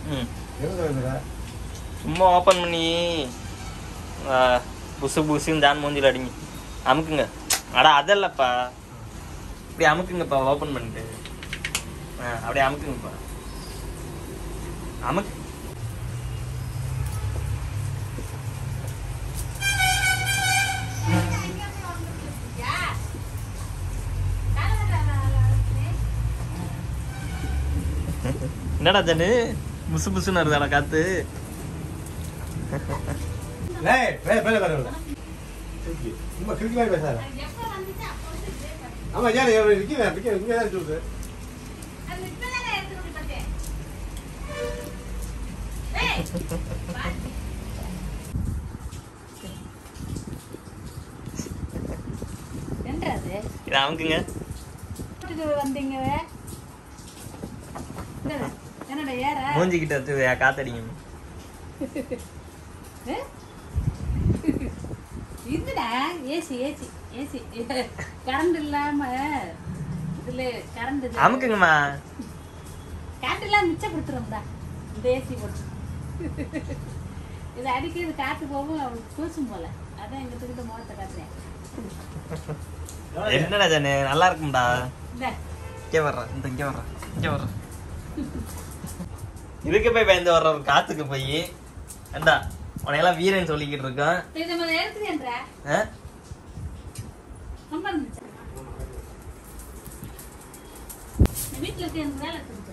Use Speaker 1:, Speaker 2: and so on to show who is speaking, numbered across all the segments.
Speaker 1: ம்
Speaker 2: எங்க வந்துடா
Speaker 1: சும்மா ஓப்பன் பண்ணி ஆ, புசு புசுன்னு தான் மூஞ்சில அடிங்க அமுக்குங்க அடா அதல்லப்பா இப்படி அமுக்குங்கப்பா ஓப்பன் பண்ணிட்டு ஆ அப்படியே அமுக்குங்கப்பா அமுக்கு என்னடா ஜனு முசு முசுன்னு வருதாடா காத்து
Speaker 2: லேய் லேய் பேல பேல பேல கிறுக்கி சும்மா கிறுக்கி மாதிரி பேசாத ஆமா ஏன் இவன் நிக்கிறேன் நிக்க இங்க தான் சொல்லுது
Speaker 3: என்னது
Speaker 1: இதை அமுக்குங்க
Speaker 3: வீட்டுக்கு வந்தீங்க என்னடா? என்னடா ஏற
Speaker 1: மூஞ்சிக்கிட்ட வச்சு காத்தடிங்க
Speaker 3: ஏ? இதுடா ஏசி ஏசி ஏசி கரண்ட் இல்லாம இதுல கரண்ட் இது
Speaker 1: அமுக்குங்கம்மா
Speaker 3: காற்று எல்லாம் மிச்சம் கொடுத்துரும்டா இந்த ஏசி போட்டு இது அடிக்கிறது காற்று போகும் அவளுக்கு கூசும் போல அதான் எங்க கிட்ட முகத்தை காட்டுறேன்
Speaker 1: என்னடா ஜனு நல்லா இருக்கும்டா
Speaker 3: இந்த
Speaker 1: இங்கே வர்றேன் இந்த இங்கே வர்றேன் இங்கே வர்றேன் இதுக்கு போய் பயந்து வர்ற ஒரு காத்துக்கு போய் ஏண்டா உனையெல்லாம் வீரன் சொல்லிக்கிட்டு இருக்கான்
Speaker 3: இதை முதல்ல எடுத்துக்கேன்றா
Speaker 1: ஆ?
Speaker 3: ரொம்ப இருந்துச்சு வீட்டுல இருக்க எனக்கு வேலை செஞ்சேன்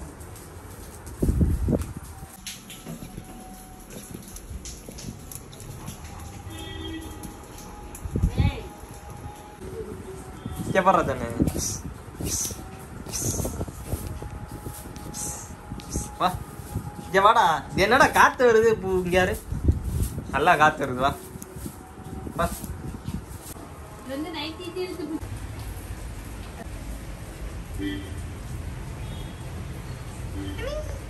Speaker 3: ஏய்
Speaker 1: இங்கே வர்ற ஜனு வா இங்கே வாடா இது என்னடா காத்து வருது இப்போ இங்க யாரு நல்லா காத்து வருது வா வா
Speaker 3: இது வந்து நைட்டி இருக்கு
Speaker 4: Thank